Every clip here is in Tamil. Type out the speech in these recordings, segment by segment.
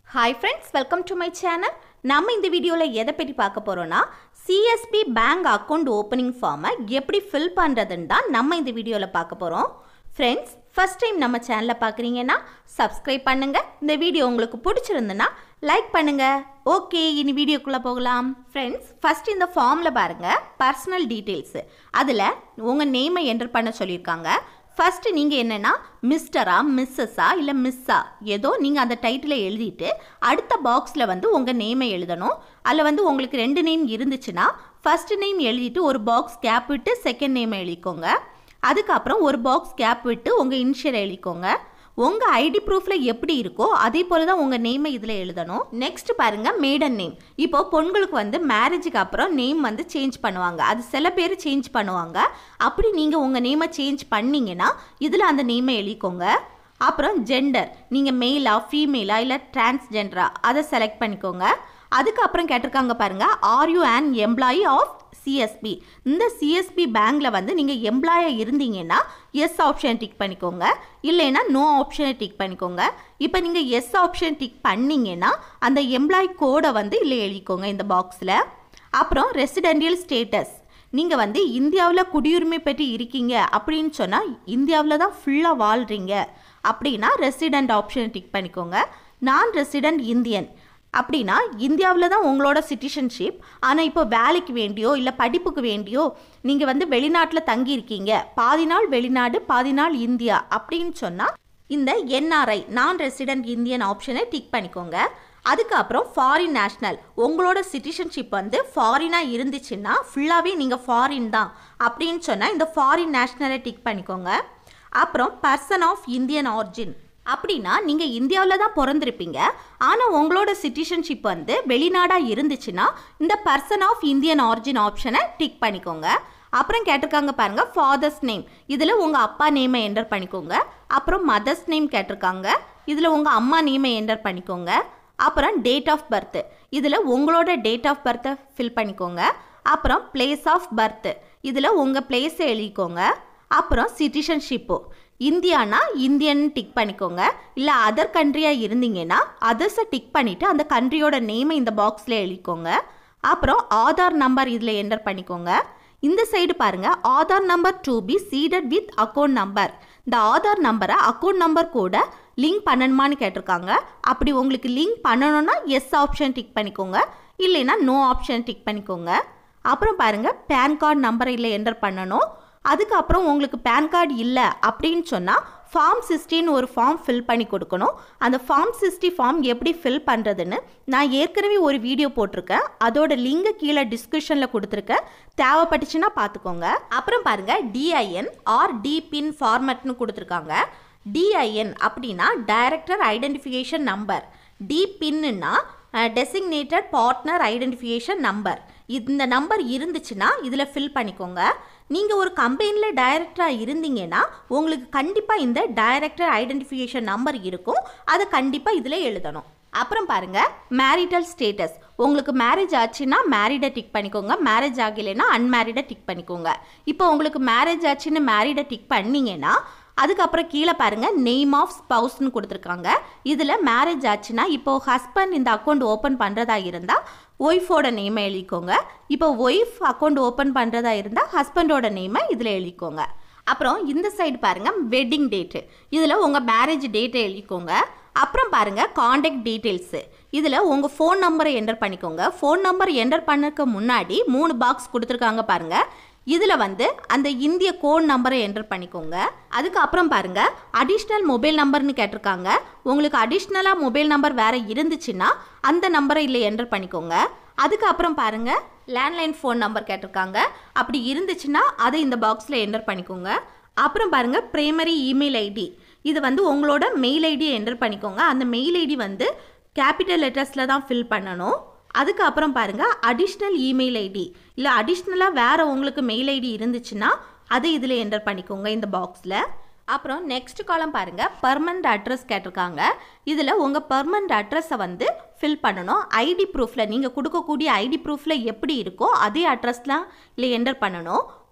hi friends welcome to my channel நம்ம இந்த வீடியோவில் எதை பற்றி பார்க்க போகிறோன்னா சிஎஸ்பி பேங்க் அக்கௌண்ட் ஓப்பனிங் ஃபார்மை எப்படி ஃபில் பண்ணுறதுன்னு தான் நம்ம இந்த வீடியோவில் பார்க்க போகிறோம் ஃப்ரெண்ட்ஸ் ஃபர்ஸ்ட் டைம் நம்ம சேனலை பார்க்குறீங்கன்னா சப்ஸ்கிரைப் பண்ணுங்கள் இந்த வீடியோ உங்களுக்கு பிடிச்சிருந்துன்னா லைக் பண்ணுங்கள் ஓகே இனி வீடியோக்குள்ளே போகலாம் ஃப்ரெண்ட்ஸ் ஃபர்ஸ்ட் இந்த ஃபார்மில் பாருங்கள் பர்சனல் டீட்டெயில்ஸு அதில் உங்கள் நேமை என்டர் பண்ண சொல்லியிருக்காங்க ஃபஸ்ட்டு நீங்கள் என்னென்னா மிஸ்டரா மிஸ்ஸஸா இல்லை மிஸ்ஸா ஏதோ நீங்கள் அந்த டைட்டிலை எழுதிட்டு அடுத்த பாக்ஸில் வந்து உங்கள் நேமை எழுதணும் அதில் வந்து உங்களுக்கு ரெண்டு நேம் இருந்துச்சுன்னா ஃபஸ்ட்டு நேம் எழுதிட்டு ஒரு பாக்ஸ் கேப் விட்டு செகண்ட் நேமை எழுதிக்கோங்க அதுக்கப்புறம் ஒரு பாக்ஸ் கேப் விட்டு உங்கள் இனிஷியல் எழுதிக்கோங்க உங்கள் ஐடி ப்ரூஃபில் எப்படி இருக்கோ அதே போல தான் உங்கள் நேமை இதில் எழுதணும் நெக்ஸ்ட் பாருங்கள் மேடன் நேம் இப்போ பொண்களுக்கு வந்து மேரேஜுக்கு அப்புறம் நேம் வந்து சேஞ்ச் பண்ணுவாங்க அது சில பேர் சேஞ்ச் பண்ணுவாங்க அப்படி நீங்கள் உங்கள் நேமை சேஞ்ச் பண்ணீங்கன்னா இதில் அந்த நேமை எழுதிக்கோங்க அப்புறம் ஜெண்டர் நீங்கள் மெயிலா ஃபீமேலா இல்லை டிரான்ஸ்ஜெண்டரா அதை செலக்ட் பண்ணிக்கோங்க அதுக்கப்புறம் கேட்டிருக்காங்க பாருங்கள் are you an employee of CSB இந்த சிஎஸ்பி பேங்க்கில் வந்து நீங்கள் எம்ப்ளாயாக இருந்தீங்கன்னா எஸ் ஆப்ஷன் டிக் பண்ணிக்கோங்க இல்லைன்னா நோ ஆப்ஷனை டிக் பண்ணிக்கோங்க இப்போ நீங்கள் எஸ் ஆப்ஷன் டிக் பண்ணீங்கன்னா அந்த எம்ப்ளாயி கோடை வந்து இல்லை எழுதிக்கோங்க இந்த பாக்ஸில் அப்புறம் ரெசிடென்டியல் ஸ்டேட்டஸ் நீங்கள் வந்து இந்தியாவில் குடியுரிமை பெற்று இருக்கீங்க அப்படின்னு சொன்னால் இந்தியாவில் தான் ஃபுல்லாக வாழ்கிறீங்க அப்படின்னா ரெசிடென்ட் ஆப்ஷனை டிக் பண்ணிக்கோங்க நான் ரெசிடென்ட் இந்தியன் அப்படின்னா இந்தியாவில் தான் உங்களோட சிட்டிசன்ஷிப் ஆனால் இப்போ வேலைக்கு வேண்டியோ இல்லை படிப்புக்கு வேண்டியோ நீங்கள் வந்து வெளிநாட்டில் தங்கியிருக்கீங்க பாதி நாள் வெளிநாடு பாதி நாள் இந்தியா அப்படின்னு சொன்னால் இந்த என்ஆர்ஐ நான் ரெசிடென்ட் இந்தியன் ஆப்ஷனை டிக் பண்ணிக்கோங்க அதுக்கப்புறம் ஃபாரின் நேஷ்னல் உங்களோட சிட்டிசன்ஷிப் வந்து ஃபாரினாக இருந்துச்சுன்னா ஃபுல்லாகவே நீங்கள் ஃபாரின் தான் அப்படின்னு சொன்னால் இந்த ஃபாரின் நேஷ்னலை டிக் பண்ணிக்கோங்க அப்புறம் பர்சன் ஆஃப் இந்தியன் ஆர்ஜின் அப்படின்னா நீங்கள் இந்தியாவில் தான் பிறந்திருப்பீங்க ஆனால் உங்களோட சிட்டிசன்ஷிப் வந்து வெளிநாடாக இருந்துச்சுன்னா இந்த பர்சன் ஆஃப் இந்தியன் ஆரிஜின் ஆப்ஷனை டிக் பண்ணிக்கோங்க அப்புறம் கேட்டிருக்காங்க பாருங்க ஃபாதர்ஸ் நேம் இதில் உங்கள் அப்பா நேமை என்டர் பண்ணிக்கோங்க அப்புறம் மதர்ஸ் நேம் கேட்டிருக்காங்க இதில் உங்கள் அம்மா நேமை என்டர் பண்ணிக்கோங்க அப்புறம் டேட் ஆஃப் பர்த் இதில் உங்களோட டேட் ஆஃப் பர்த்தை ஃபில் பண்ணிக்கோங்க அப்புறம் பிளேஸ் ஆஃப் பர்த் இதில் உங்கள் பிளேஸை எழுதிக்கோங்க அப்புறம் சிட்டிசன்ஷிப்பு இந்தியானா இந்தியன் டிக் பண்ணிக்கோங்க இல்லை அதர் கண்ட்ரியாக இருந்தீங்கன்னா அதர்ஸை டிக் பண்ணிவிட்டு அந்த கண்ட்ரியோட நேமை இந்த பாக்ஸில் எழுதிக்கோங்க அப்புறம் ஆதார் நம்பர் இதில் என்டர் பண்ணிக்கோங்க இந்த சைடு பாருங்கள் Aadhaar number to be seeded with account number இந்த ஆதார் நம்பரை அக்கௌண்ட் நம்பர் கூட லிங்க் பண்ணணுமான்னு கேட்டிருக்காங்க அப்படி உங்களுக்கு லிங்க் பண்ணணும்னா எஸ் ஆப்ஷன் டிக் பண்ணிக்கோங்க இல்லைன்னா நோ ஆப்ஷன் டிக் பண்ணிக்கோங்க அப்புறம் பாருங்கள் பேன் கார்டு நம்பரை இல்லை என்டர் பண்ணணும் அதுக்கப்புறம் உங்களுக்கு பேன் கார்டு இல்லை அப்படின்னு சொன்னால் ஃபார்ம் சிக்ஸ்டின்னு ஒரு ஃபார்ம் ஃபில் பண்ணி கொடுக்கணும் அந்த ஃபார்ம் சிக்ஸ்டி ஃபார்ம் எப்படி ஃபில் பண்ணுறதுன்னு நான் ஏற்கனவே ஒரு வீடியோ போட்டிருக்கேன் அதோட லிங்கை கீழே டிஸ்கிரிப்ஷனில் கொடுத்துருக்கேன் தேவைப்பட்டுச்சுன்னா பார்த்துக்கோங்க அப்புறம் பாருங்கள் டிஐஎன் ஆர் டிபின் ஃபார்மட்னு கொடுத்துருக்காங்க டிஐஎன் அப்படின்னா டைரக்டர் ஐடென்டிஃபிகேஷன் நம்பர் டிபின்னா டெசிக்னேட்டட் பார்ட்னர் ஐடென்டிஃபிகேஷன் நம்பர் இந்த நம்பர் இருந்துச்சுன்னா இதில் ஃபில் பண்ணிக்கோங்க நீங்கள் ஒரு கம்பெனியில் டைரக்டராக இருந்தீங்கன்னா உங்களுக்கு கண்டிப்பாக இந்த டைரக்டர் ஐடென்டிஃபிகேஷன் நம்பர் இருக்கும் அதை கண்டிப்பாக இதில் எழுதணும் அப்புறம் பாருங்க மேரிட்டல் ஸ்டேட்டஸ் உங்களுக்கு மேரேஜ் ஆச்சுன்னா மேரிடை டிக் பண்ணிக்கோங்க மேரேஜ் ஆகலைன்னா அன்மேரிடை டிக் பண்ணிக்கோங்க இப்போ உங்களுக்கு மேரேஜ் ஆச்சுன்னு மேரிடை டிக் பண்ணீங்கன்னா அதுக்கப்புறம் கீழே பாருங்கள் நேம் ஆஃப் ஸ்பவுஸ்னு கொடுத்துருக்காங்க இதில் மேரேஜ் ஆச்சுன்னா இப்போ ஹஸ்பண்ட் இந்த அக்கௌண்ட் ஓப்பன் பண்ணுறதா இருந்தால் ஒய்ஃபோட நேமை எழுதிக்கோங்க இப்போ ஒய்ஃப் அக்கௌண்ட் ஓப்பன் பண்ணுறதா இருந்தால் ஹஸ்பண்டோட நேமை இதில் எழுதிக்கோங்க அப்புறம் இந்த சைடு பாருங்கள் வெட்டிங் டேட்டு இதில் உங்கள் மேரேஜ் டேட்டை எழுதிக்கோங்க அப்புறம் பாருங்கள் காண்டாக்ட் டீட்டெயில்ஸு இதில் உங்கள் ஃபோன் நம்பரை என்டர் பண்ணிக்கோங்க ஃபோன் நம்பர் என்டர் பண்ணக்கு முன்னாடி மூணு பாக்ஸ் கொடுத்துருக்காங்க பாருங்கள் இதில் வந்து அந்த இந்திய கோட் நம்பரை என்டர் பண்ணிக்கோங்க அதுக்கப்புறம் பாருங்கள் அடிஷ்னல் மொபைல் நம்பர்னு கேட்டிருக்காங்க உங்களுக்கு அடிஷ்னலாக மொபைல் நம்பர் வேறு இருந்துச்சுன்னா அந்த நம்பரை இல்லை என்டர் பண்ணிக்கோங்க அதுக்கப்புறம் பாருங்கள் லேண்ட்லைன் ஃபோன் நம்பர் கேட்டிருக்காங்க அப்படி இருந்துச்சுன்னா அதை இந்த பாக்ஸில் என்டர் பண்ணிக்கோங்க அப்புறம் பாருங்கள் ப்ரைமரி இமெயில் ஐடி இது வந்து உங்களோட மெயில் ஐடியை என்டர் பண்ணிக்கோங்க அந்த மெயில் ஐடி வந்து கேபிட்டல் லெட்டர்ஸில் தான் ஃபில் பண்ணணும் அதுக்கப்புறம் பாருங்கள் அடிஷ்னல் இமெயில் ஐடி இல்லை அடிஷ்னலாக வேறு உங்களுக்கு மெயில் ஐடி இருந்துச்சுன்னா அதை இதில் என்டர் பண்ணிக்கோங்க இந்த பாக்ஸில் அப்புறம் நெக்ஸ்ட் காலம் பாருங்கள் பர்மனண்ட் அட்ரஸ் கேட்டிருக்காங்க இதில் உங்கள் பர்மனண்ட் அட்ரஸை வந்து ஃபில் பண்ணணும் ஐடி ப்ரூஃபில் நீங்கள் கொடுக்கக்கூடிய ஐடி ப்ரூஃபில் எப்படி இருக்கோ அதே அட்ரஸ்லாம் இல்லை என்டர் பண்ணணும்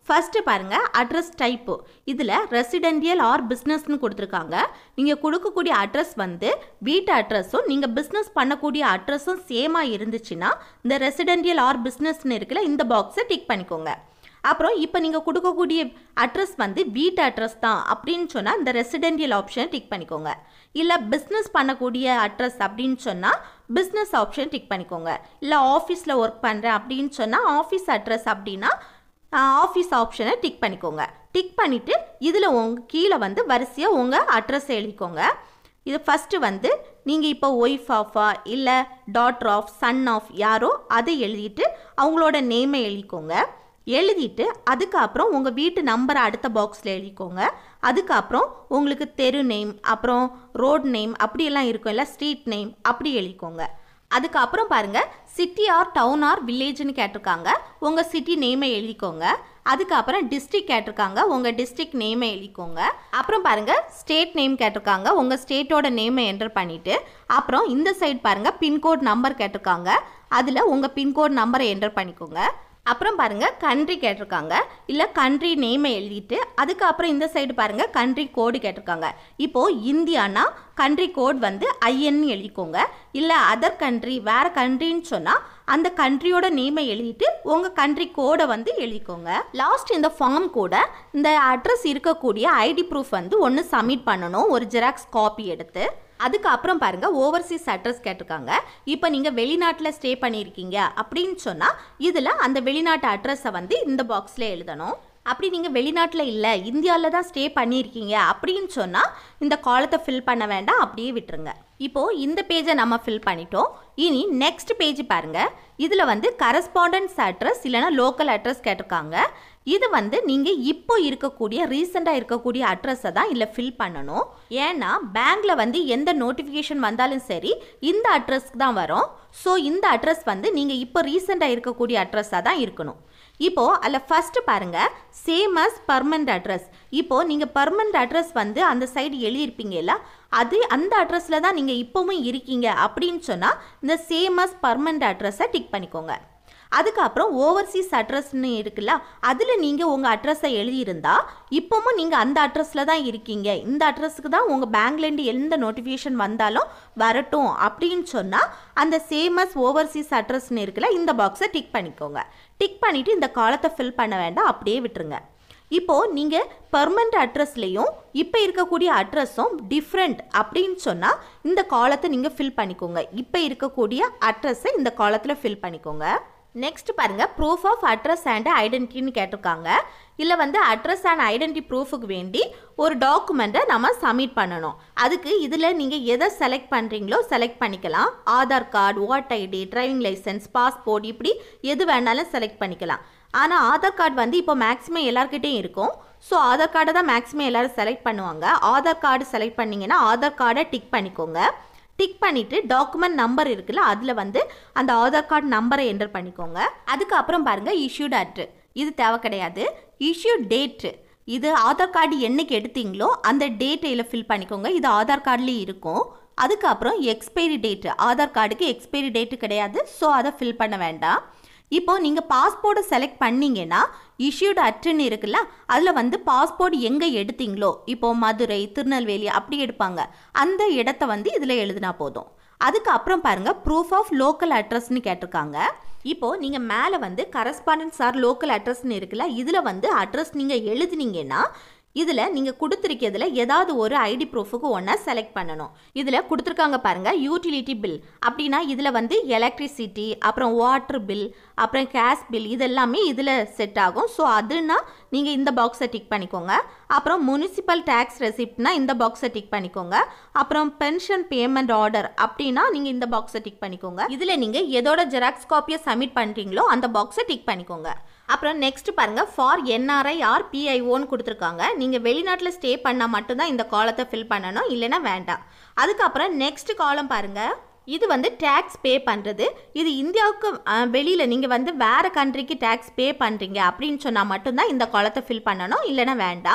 ஃபர்ஸ்ட் பாருங்க அட்ரஸ் டைப்பு இதில் ரெசிடென்டியல் ஆர் பிஸ்னஸ்னு கொடுத்துருக்காங்க நீங்கள் கொடுக்கக்கூடிய அட்ரஸ் வந்து வீட்டு அட்ரஸும் நீங்கள் பிஸ்னஸ் பண்ணக்கூடிய அட்ரஸும் சேமாக இருந்துச்சுன்னா இந்த ரெசிடென்டியல் ஆர் பிஸ்னஸ்னு இருக்குல்ல இந்த பாக்ஸை டிக் பண்ணிக்கோங்க அப்புறம் இப்போ நீங்கள் கொடுக்கக்கூடிய அட்ரஸ் வந்து வீட்டு அட்ரஸ் தான் அப்படின்னு சொன்னால் இந்த ரெசிடென்டியல் ஆப்ஷனை டிக் பண்ணிக்கோங்க இல்லை பிஸ்னஸ் பண்ணக்கூடிய அட்ரஸ் அப்படின்னு சொன்னால் பிஸ்னஸ் ஆப்ஷன் டிக் பண்ணிக்கோங்க இல்லை ஆஃபீஸில் ஒர்க் பண்ணுறேன் அப்படின்னு சொன்னால் ஆஃபீஸ் அட்ரஸ் அப்படின்னா ஆஃபீஸ் ஆப்ஷனை டிக் பண்ணிக்கோங்க டிக் பண்ணிவிட்டு இதில் உங்க கீழே வந்து வரிசையாக உங்கள் அட்ரஸ் எழுதிக்கோங்க இது ஃபஸ்ட்டு வந்து நீங்கள் இப்போ ஒய்ஃப் ஆஃபா இல்லை டாட்டர் ஆஃப் சன் ஆஃப் யாரோ அதை எழுதிட்டு அவங்களோட நேமை எழுதிக்கோங்க எழுதிட்டு அதுக்கப்புறம் உங்கள் வீட்டு நம்பரை அடுத்த பாக்ஸில் எழுதிக்கோங்க அதுக்கப்புறம் உங்களுக்கு தெரு நேம் அப்புறம் ரோட் நேம் அப்படியெல்லாம் இருக்கும் இல்லை ஸ்ட்ரீட் நேம் அப்படி எழுதிக்கோங்க அதுக்கப்புறம் பாருங்க சிட்டி ஆர் டவுன் ஆர் வில்லேஜ்னு கேட்டிருக்காங்க உங்கள் சிட்டி நேமை எழுதிக்கோங்க அதுக்கப்புறம் டிஸ்ட்ரிக்ட் கேட்டிருக்காங்க உங்கள் டிஸ்ட்ரிக்ட் நேமை எழுதிக்கோங்க அப்புறம் பாருங்க ஸ்டேட் நேம் கேட்டிருக்காங்க உங்கள் ஸ்டேட்டோட நேமை என்டர் பண்ணிட்டு அப்புறம் இந்த சைடு பாருங்க பின்கோட் நம்பர் கேட்டிருக்காங்க அதில் உங்கள் பின்கோட் நம்பரை என்டர் பண்ணிக்கோங்க அப்புறம் பாருங்க கண்ட்ரி கேட்டிருக்காங்க இல்லை கண்ட்ரி நேமை எழுதிட்டு அதுக்கப்புறம் இந்த சைடு பாருங்க கண்ட்ரி கோடு கேட்டிருக்காங்க இப்போ இந்தியானா கண்ட்ரி கோட் வந்து ஐஎன்னு எழுதிக்கோங்க இல்லை அதர் கண்ட்ரி வேற கண்ட்ரின்னு சொன்னால் அந்த கண்ட்ரியோட நேமை எழுதிட்டு உங்கள் கண்ட்ரி கோடை வந்து எழுதிக்கோங்க லாஸ்ட் இந்த ஃபார்ம் கூட இந்த அட்ரஸ் இருக்கக்கூடிய ஐடி ப்ரூஃப் வந்து ஒன்று சப்மிட் பண்ணணும் ஒரு ஜெராக்ஸ் காப்பி எடுத்து அதுக்கப்புறம் பாருங்க ஓவர்சீஸ் அட்ரஸ் கேட்டிருக்காங்க இப்போ நீங்கள் வெளிநாட்டில் ஸ்டே பண்ணியிருக்கீங்க அப்படின்னு சொன்னால் இதில் அந்த வெளிநாட்டு அட்ரஸை வந்து இந்த பாக்ஸில் எழுதணும் அப்படி நீங்கள் வெளிநாட்டில் இல்லை இந்தியாவில் தான் ஸ்டே பண்ணியிருக்கீங்க அப்படின்னு சொன்னால் இந்த காலத்தை ஃபில் பண்ண வேண்டாம் அப்படியே விட்டுருங்க இப்போது இந்த பேஜை நம்ம ஃபில் பண்ணிட்டோம் இனி நெக்ஸ்ட் பேஜ் பாருங்க இதில் வந்து கரஸ்பாண்டன்ஸ் அட்ரஸ் இல்லைனா லோக்கல் அட்ரஸ் கேட்டிருக்காங்க இது வந்து நீங்கள் இப்போ இருக்கக்கூடிய ரீசெண்டாக இருக்கக்கூடிய அட்ரஸை தான் இல்லை ஃபில் பண்ணணும் ஏன்னா பேங்க்கில் வந்து எந்த நோட்டிஃபிகேஷன் வந்தாலும் சரி இந்த அட்ரஸ்க்கு தான் வரும் ஸோ இந்த அட்ரஸ் வந்து நீங்கள் இப்போ ரீசெண்டாக இருக்கக்கூடிய அட்ரஸாக தான் இருக்கணும் இப்போ அதில் ஃபர்ஸ்ட் பாருங்க சேம் அஸ் பர்மனண்ட் அட்ரஸ் இப்போ நீங்கள் பர்மனண்ட் அட்ரஸ் வந்து அந்த சைடு எழுதியிருப்பீங்கல்ல அது அந்த அட்ரஸில் தான் நீங்கள் இப்போவும் இருக்கீங்க அப்படின்னு சொன்னால் இந்த சேம் அஸ் பர்மனண்ட் அட்ரஸை டிக் பண்ணிக்கோங்க அதுக்கப்புறம் ஓவர்சீஸ் அட்ரஸ்னு இருக்குல்ல அதில் நீங்கள் உங்கள் அட்ரஸை எழுதியிருந்தா இப்போவும் நீங்கள் அந்த அட்ரஸில் தான் இருக்கீங்க இந்த அட்ரஸுக்கு தான் உங்கள் பேங்க்லேருந்து எந்த நோட்டிஃபிகேஷன் வந்தாலும் வரட்டும் அப்படின்னு சொன்னால் அந்த சேமஸ் ஓவர்சீஸ் அட்ரஸ்னு இருக்குல்ல இந்த பாக்ஸை டிக் பண்ணிக்கோங்க டிக் பண்ணிவிட்டு இந்த காலத்தை ஃபில் பண்ண வேண்டாம் அப்படியே விட்டுருங்க இப்போது நீங்கள் பர்மனண்ட் அட்ரஸ்லேயும் இப்போ இருக்கக்கூடிய அட்ரஸும் டிஃப்ரெண்ட் அப்படின்னு சொன்னால் இந்த காலத்தை நீங்கள் ஃபில் பண்ணிக்கோங்க இப்போ இருக்கக்கூடிய அட்ரஸை இந்த காலத்தில் ஃபில் பண்ணிக்கோங்க நெக்ஸ்ட் பாருங்க ப்ரூஃப் ஆஃப் அட்ரஸ் அண்ட் ஐடென்டிட்டின்னு கேட்டிருக்காங்க இல்லை வந்து அட்ரஸ் அண்ட் ஐடென்டி ப்ரூஃபுக்கு வேண்டி ஒரு டாக்குமெண்ட்டை நம்ம சப்மிட் பண்ணணும் அதுக்கு இதில் நீங்கள் எதை செலக்ட் பண்ணுறீங்களோ செலக்ட் பண்ணிக்கலாம் Aadhaar card voter ID driving licence passport இப்படி எது வேணாலும் செலக்ட் பண்ணிக்கலாம் ஆனால் ஆதார் கார்டு வந்து இப்போ மேக்ஸிமம் எல்லாருக்கிட்டையும் இருக்கும் ஸோ ஆதார் கார்டை தான் மேக்ஸிமம் எல்லாரும் செலக்ட் பண்ணுவாங்க ஆதார் கார்டு செலக்ட் பண்ணிங்கன்னா ஆதார் கார்டை டிக் பண்ணிக்கோங்க டிக் பண்ணிவிட்டு டாக்குமெண்ட் நம்பர் இருக்குல்ல அதில் வந்து அந்த ஆதார் கார்டு நம்பரை என்டர் பண்ணிக்கோங்க அதுக்கப்புறம் பாருங்கள் இஷ்யூட் அட்ரு இது தேவை கிடையாது இஷ்யூ டேட்டு இது ஆதார் கார்டு என்னைக்கு எடுத்தீங்களோ அந்த டேட் இதில் ஃபில் பண்ணிக்கோங்க இது ஆதார் கார்டுலேயும் இருக்கும் அதுக்கப்புறம் எக்ஸ்பைரி டேட்டு ஆதார் கார்டுக்கு எக்ஸ்பைரி டேட்டு கிடையாது ஸோ அதை ஃபில் பண்ண வேண்டாம் இப்போ நீங்கள் பாஸ்போர்ட்டை செலக்ட் பண்ணீங்கன்னா இஷ்யூடு அட்டுன்னு இருக்குல்ல அதில் வந்து பாஸ்போர்ட் எங்கே எடுத்தீங்களோ இப்போ மதுரை திருநெல்வேலி அப்படி எடுப்பாங்க அந்த இடத்த வந்து இதில் எழுதினா போதும் அதுக்கப்புறம் பாருங்க ப்ரூஃப் ஆஃப் லோக்கல் அட்ரஸ்னு கேட்டிருக்காங்க இப்போ நீங்கள் மேலே வந்து கரஸ்பாண்டன்ஸ் ஆர் லோக்கல் அட்ரஸ்னு இருக்குல்ல இதில் வந்து அட்ரஸ் நீங்கள் எழுதுனீங்கன்னா இதில் நீங்கள் கொடுத்துருக்கிறதுல ஏதாவது ஒரு ஐடி ப்ரூஃபுக்கு ஒன்றா செலக்ட் பண்ணணும் இதில் கொடுத்துருக்காங்க பாருங்கள் யூட்டிலிட்டி பில் அப்படின்னா இதில் வந்து எலக்ட்ரிசிட்டி அப்புறம் வாட்டர் பில் அப்புறம் கேஸ் பில் இதெல்லாமே இதில் செட் ஆகும் ஸோ அதுனா நீங்கள் இந்த பாக்ஸை டிக் பண்ணிக்கோங்க அப்புறம் முனிசிபல் டேக்ஸ் ரெசிப்ட்னா இந்த பாக்ஸை டிக் பண்ணிக்கோங்க அப்புறம் பென்ஷன் பேமெண்ட் ஆர்டர் அப்படின்னா நீங்கள் இந்த பாக்ஸை டிக் பண்ணிக்கோங்க இதில் நீங்கள் எதோட ஜெராக்ஸ் காப்பியை சப்மிட் பண்ணுறீங்களோ அந்த பாக்ஸை டிக் பண்ணிக்கோங்க அப்புறம் நெக்ஸ்ட் பாருங்க ஃபார் என்ஆர்ஐ ஆர் பிஐஓன்னு கொடுத்துருக்காங்க நீங்கள் வெளிநாட்டில் ஸ்டே பண்ணால் மட்டும்தான் இந்த காலத்தை ஃபில் பண்ணணும் இல்லைன்னா வேண்டாம் அதுக்கப்புறம் நெக்ஸ்ட் காலம் பாருங்க இது வந்து டேக்ஸ் பே பண்ணுறது இது இந்தியாவுக்கு வெளியில் நீங்கள் வந்து வேறு கண்ட்ரிக்கு டேக்ஸ் பே பண்ணுறீங்க அப்படின்னு சொன்னால் மட்டும்தான் இந்த காலத்தை ஃபில் பண்ணணும் இல்லைன்னா வேண்டாம்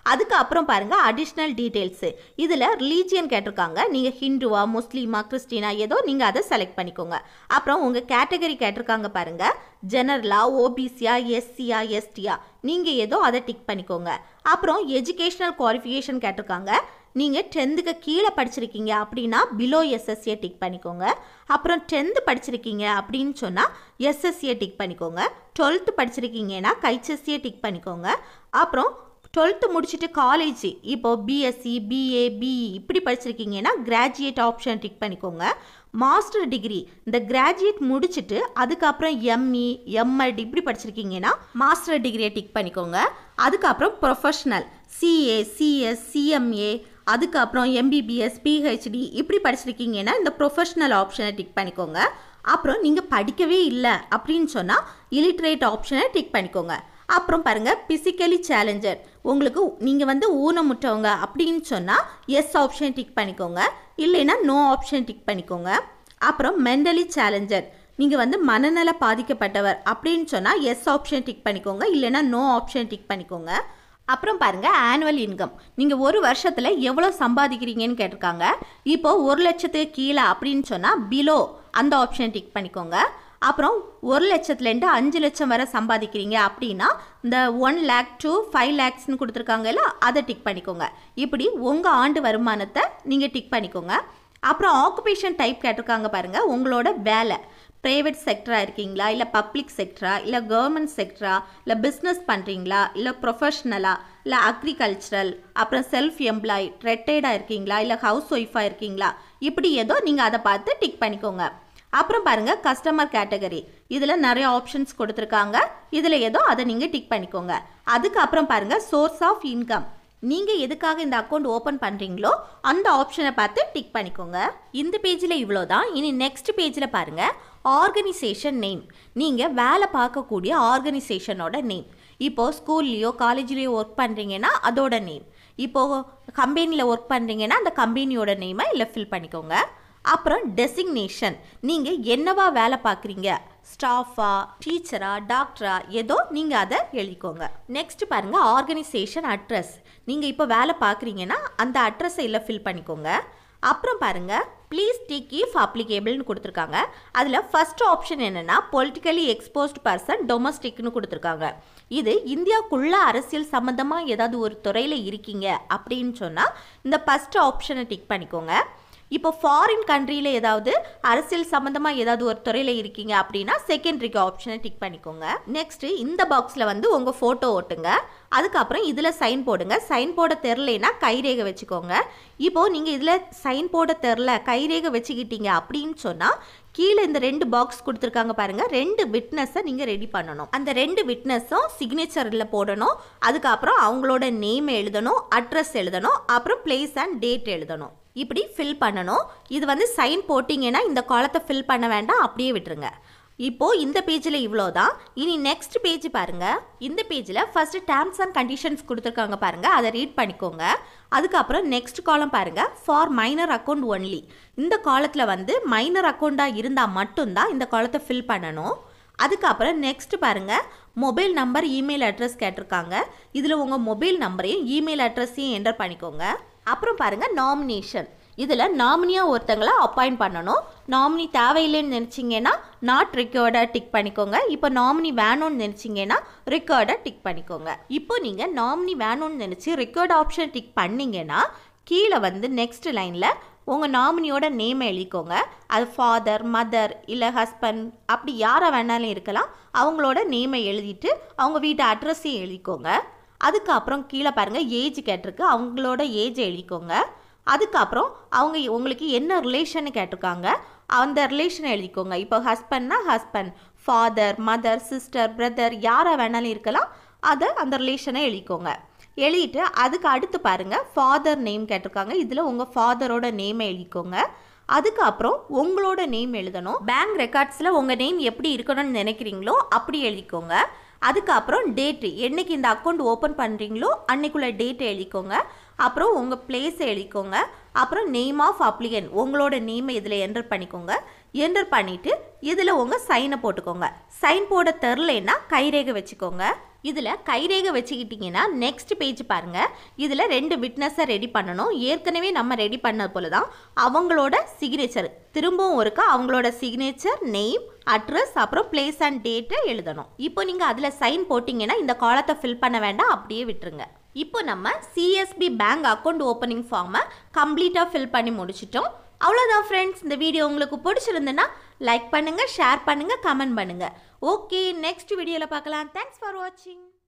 அதுக்கப்புறம் பாருங்கள் அடிஷ்னல் டீட்டெயில்ஸு இதில் ரிலீஜியன் கேட்டிருக்காங்க நீங்கள் ஹிந்துவா முஸ்லீமா கிறிஸ்டினா ஏதோ நீங்கள் அதை செலக்ட் பண்ணிக்கோங்க அப்புறம் உங்கள் கேட்டகரி கேட்டிருக்காங்க பாருங்கள் ஜெனரலா ஓபிசியா எஸ்சியா எஸ்டியா நீங்கள் ஏதோ அதை டிக் பண்ணிக்கோங்க அப்புறம் எஜுகேஷ்னல் குவாலிஃபிகேஷன் கேட்டிருக்காங்க நீங்கள் டென்த்துக்கு கீழே படிச்சிருக்கீங்க அப்படின்னா பிலோ எஸ்எஸ்சியை டிக் பண்ணிக்கோங்க அப்புறம் டென்த்து படிச்சிருக்கீங்க அப்படின்னு சொன்னால் எஸ்எஸ்சியை டிக் பண்ணிக்கோங்க டுவெல்த்து படிச்சிருக்கீங்கன்னா கைச்செஸ்சியை டிக் பண்ணிக்கோங்க அப்புறம் டுவெல்த்து முடிச்சுட்டு காலேஜ் இப்போ பிஎஸ்சி பிஏ பிஇ இப்படி படிச்சிருக்கீங்கன்னா கிராஜுவேட் ஆப்ஷன் டிக் பண்ணிக்கோங்க மாஸ்டர் டிகிரி இந்த கிராஜுவேட் முடிச்சுட்டு அதுக்கப்புறம் எம்இ எம்எட் இப்படி படிச்சிருக்கீங்கன்னா மாஸ்டர் டிகிரியை டிக் பண்ணிக்கோங்க அதுக்கப்புறம் ப்ரொஃபஷ்னல் சிஏ சிஎஸ் சிஎம்ஏ அதுக்கப்புறம் எம்பிபிஎஸ் பிஹெச்டி இப்படி படிச்சிருக்கீங்கன்னா இந்த ப்ரொஃபஷ்னல் ஆப்ஷனை டிக் பண்ணிக்கோங்க அப்புறம் நீங்கள் படிக்கவே இல்லை அப்படின்னு சொன்னால் இலிட்ரேட் ஆப்ஷனை டிக் பண்ணிக்கோங்க அப்புறம் பாருங்கள் பிசிக்கலி சேலஞ்சர் உங்களுக்கு நீங்கள் வந்து ஊனமுற்றவங்க அப்படின்னு சொன்னால் எஸ் ஆப்ஷன் டிக் பண்ணிக்கோங்க இல்லைன்னா நோ ஆப்ஷன் டிக் பண்ணிக்கோங்க அப்புறம் மென்டலி சேலஞ்சர் நீங்கள் வந்து மனநல பாதிக்கப்பட்டவர் அப்படின்னு சொன்னால் எஸ் ஆப்ஷன் டிக் பண்ணிக்கோங்க இல்லைன்னா நோ ஆப்ஷன் டிக் பண்ணிக்கோங்க அப்புறம் பாருங்கள் ஆனுவல் இன்கம் நீங்கள் ஒரு வருஷத்தில் எவ்வளோ சம்பாதிக்கிறீங்கன்னு கேட்டிருக்காங்க இப்போ ஒரு லட்சத்துக்கு கீழே அப்படின்னு சொன்னால் பிலோ அந்த ஆப்ஷன் டிக் பண்ணிக்கோங்க அப்புறம் ஒரு லட்சத்துலேருந்து அஞ்சு லட்சம் வரை சம்பாதிக்கிறீங்க அப்படின்னா இந்த ஒன் லேக் டு ஃபைவ் லேக்ஸ்னு கொடுத்துருக்காங்கல்ல அதை டிக் பண்ணிக்கோங்க இப்படி உங்கள் ஆண்டு வருமானத்தை நீங்கள் டிக் பண்ணிக்கோங்க அப்புறம் ஆக்குபேஷன் டைப் கேட்டிருக்காங்க பாருங்கள் உங்களோட வேலை ப்ரைவேட் செக்டராக இருக்கீங்களா இல்லை பப்ளிக் செக்டரா இல்லை கவர்மெண்ட் செக்டரா இல்லை பிஸ்னஸ் பண்ணுறீங்களா இல்லை ப்ரொஃபஷ்னலா இல்லை அக்ரிகல்ச்சரல் அப்புறம் செல்ஃப் எம்ப்ளாய் ரெட்டைடாக இருக்கீங்களா இல்லை ஹவுஸ் ஒய்ஃபாக இருக்கீங்களா இப்படி ஏதோ நீங்கள் அதை பார்த்து டிக் பண்ணிக்கோங்க அப்புறம் பாருங்க கஸ்டமர் கேட்டகரி இதில் நிறைய ஆப்ஷன்ஸ் கொடுத்துருக்காங்க இதில் ஏதோ அதை நீங்கள் டிக் பண்ணிக்கோங்க அதுக்கப்புறம் பாருங்க சோர்ஸ் ஆஃப் இன்கம் நீங்கள் எதுக்காக இந்த அக்கௌண்ட் ஓப்பன் பண்ணுறீங்களோ அந்த ஆப்ஷனை பார்த்து டிக் பண்ணிக்கோங்க இந்த பேஜில் இவ்வளோ தான் இனி நெக்ஸ்ட் பேஜில் பாருங்கள் ஆர்கனைசேஷன் நேம் நீங்கள் வேலை பார்க்கக்கூடிய ஆர்கனைசேஷனோட நேம் இப்போது ஸ்கூல்லையோ காலேஜ்லேயோ ஒர்க் பண்ணுறீங்கன்னா அதோட நேம் இப்போது கம்பெனியில் ஒர்க் பண்ணுறீங்கன்னா அந்த கம்பெனியோட நேமை இல்லை ஃபில் பண்ணிக்கோங்க அப்புறம் டெசிக்னேஷன் நீங்கள் என்னவா வேலை பார்க்குறீங்க ஸ்டாஃபா டீச்சரா டாக்டரா ஏதோ நீங்கள் அதை எழுதிக்கோங்க நெக்ஸ்ட் பாருங்கள் ஆர்கனைசேஷன் அட்ரஸ் நீங்கள் இப்போ வேலை பார்க்குறீங்கன்னா அந்த அட்ரஸை இல்லை ஃபில் பண்ணிக்கோங்க அப்புறம் பாருங்க ப்ளீஸ் டிக் இஃப் அப்ளிகேபிள்னு கொடுத்துருக்காங்க அதில் ஃபர்ஸ்ட் ஆப்ஷன் என்னென்னா பொலிட்டிக்கலி எக்ஸ்போஸ்ட் பர்சன் டொமஸ்டிக்னு கொடுத்துருக்காங்க இது இந்தியாவுக்குள்ள அரசியல் சம்மந்தமாக ஏதாவது ஒரு துறையில் இருக்கீங்க அப்படின்னு சொன்னால் இந்த ஃபஸ்ட் ஆப்ஷனை டிக் பண்ணிக்கோங்க இப்போ ஃபாரின் கண்ட்ரியில் ஏதாவது அரசியல் சம்மந்தமாக ஏதாவது ஒரு துறையில் இருக்கீங்க அப்படின்னா செகண்டரிக்கு ஆப்ஷனை டிக் பண்ணிக்கோங்க நெக்ஸ்ட்டு இந்த பாக்ஸில் வந்து உங்கள் ஃபோட்டோ ஓட்டுங்க அதுக்கப்புறம் இதில் சைன் போடுங்க சைன் போட தெரிலனா கைரேகை வச்சுக்கோங்க இப்போது நீங்கள் இதில் சைன் போட தெரில கைரேகை வச்சுக்கிட்டீங்க அப்படின்னு சொன்னால் கீழே இந்த ரெண்டு பாக்ஸ் கொடுத்துருக்காங்க பாருங்க ரெண்டு விட்னஸை நீங்கள் ரெடி பண்ணணும் அந்த ரெண்டு விட்னஸும் சிக்னேச்சரில் போடணும் அதுக்கப்புறம் அவங்களோட நேம் எழுதணும் அட்ரஸ் எழுதணும் அப்புறம் பிளேஸ் அண்ட் டேட் எழுதணும் இப்படி ஃபில் பண்ணணும் இது வந்து சைன் போட்டிங்கன்னா இந்த காலத்தை ஃபில் பண்ண வேண்டாம் அப்படியே விட்டுருங்க இப்போ இந்த பேஜில் இவ்வளோ தான் இனி நெக்ஸ்ட் பேஜ் பாருங்க இந்த பேஜில் ஃபர்ஸ்ட் டேர்ம்ஸ் அண்ட் கண்டிஷன்ஸ் கொடுத்துருக்காங்க பாருங்க அதை ரீட் பண்ணிக்கோங்க அதுக்கப்புறம் நெக்ஸ்ட் காலம் பாருங்க ஃபார் மைனர் அக்கௌண்ட் ஒன்லி இந்த காலத்தில் வந்து மைனர் அக்கௌண்ட்டாக இருந்தால் மட்டும்தான் இந்த காலத்தை ஃபில் பண்ணணும் அதுக்கப்புறம் நெக்ஸ்ட் பாருங்க மொபைல் நம்பர் இமெயில் அட்ரஸ் கேட்டிருக்காங்க இதில் உங்கள் மொபைல் நம்பரையும் இமெயில் அட்ரஸையும் என்டர் பண்ணிக்கோங்க அப்புறம் பாருங்க நாமினேஷன் இதில் நாமினியாக ஒருத்தங்களை அப்பாயிண்ட் பண்ணணும் நாமினி தேவையில்லைன்னு நினச்சிங்கன்னா நாட் ரெக்கார்டை டிக் பண்ணிக்கோங்க இப்போ நாமினி வேணும்னு நினச்சிங்கன்னா ரெக்கார்டை டிக் பண்ணிக்கோங்க இப்போ நீங்கள் நாமினி வேணும்னு நினச்சி ரெக்கார்ட் ஆப்ஷன் டிக் பண்ணீங்கன்னா கீழே வந்து நெக்ஸ்ட் லைனில் உங்கள் நாமினியோட நேமை எழுதிக்கோங்க அது ஃபாதர் மதர் இல்லை ஹஸ்பண்ட் அப்படி யாரை வேணாலும் இருக்கலாம் அவங்களோட நேமை எழுதிட்டு அவங்க வீட்டு அட்ரஸையும் எழுதிக்கோங்க அதுக்கப்புறம் கீழே பாருங்கள் ஏஜ் கேட்டிருக்கு அவங்களோட ஏஜ் எழுதிக்கோங்க அதுக்கப்புறம் அவங்க உங்களுக்கு என்ன ரிலேஷன் கேட்டிருக்காங்க அந்த ரிலேஷனை எழுதிக்கோங்க இப்போ ஹஸ்பண்ட்னா husband father mother sister brother யாரை வேணாலும் இருக்கலாம் அதை அந்த ரிலேஷனை எழுதிக்கோங்க எழுதிட்டு அதுக்கு அடுத்து பாருங்க ஃபாதர் நேம் கேட்டிருக்காங்க இதில் உங்கள் ஃபாதரோட நேமை எழுதிக்கோங்க அதுக்கப்புறம் உங்களோட நேம் எழுதணும் பேங்க் ரெக்கார்ட்ஸில் உங்கள் நேம் எப்படி இருக்கணும்னு நினைக்கிறீங்களோ அப்படி எழுதிக்கோங்க அதுக்கப்புறம் டேட்டு என்னைக்கு இந்த அக்கௌண்ட் ஓப்பன் பண்ணுறீங்களோ அன்னைக்குள்ள டேட்டை எழுதிக்கோங்க அப்புறம் உங்கள் பிளேஸை எழுதிக்கோங்க அப்புறம் நேம் ஆஃப் அப்ளிகன் உங்களோட நேமை இதில் என்டர் பண்ணிக்கோங்க என்டர் பண்ணிவிட்டு இதில் உங்கள் சைனை போட்டுக்கோங்க சைன் போட தெரிலன்னா கைரேகை வச்சுக்கோங்க இதில் கைரேகை வச்சுக்கிட்டிங்கன்னா நெக்ஸ்ட் பேஜ் பாருங்கள் இதில் ரெண்டு விட்னஸை ரெடி பண்ணணும் ஏற்கனவே நம்ம ரெடி பண்ணது போல தான் அவங்களோட சிக்னேச்சர் திரும்பவும் இருக்கா அவங்களோட சிக்னேச்சர் நெய்ம் அட்ரஸ் அப்புறம் பிளேஸ் அண்ட் டேட்டை எழுதணும் இப்போ நீங்கள் அதில் சைன் போட்டிங்கன்னா இந்த காலத்தை ஃபில் பண்ண வேண்டாம் அப்படியே விட்டுருங்க இப்போ நம்ம சிஎஸ்பி பேங்க் அக்கௌண்ட் ஓப்பனிங் ஃபார்மை கம்ப்ளீட்டாக ஃபில் பண்ணி முடிச்சிட்டோம் அவ்வளோதான் ஃப்ரெண்ட்ஸ் இந்த வீடியோ உங்களுக்கு பிடிச்சிருந்துன்னா லைக் பண்ணுங்கள் ஷேர் பண்ணுங்கள் கமெண்ட் பண்ணுங்கள் ஓகே நெக்ஸ்ட் வீடியோவில் பார்க்கலாம் தேங்க்ஸ் ஃபார் வாட்சிங்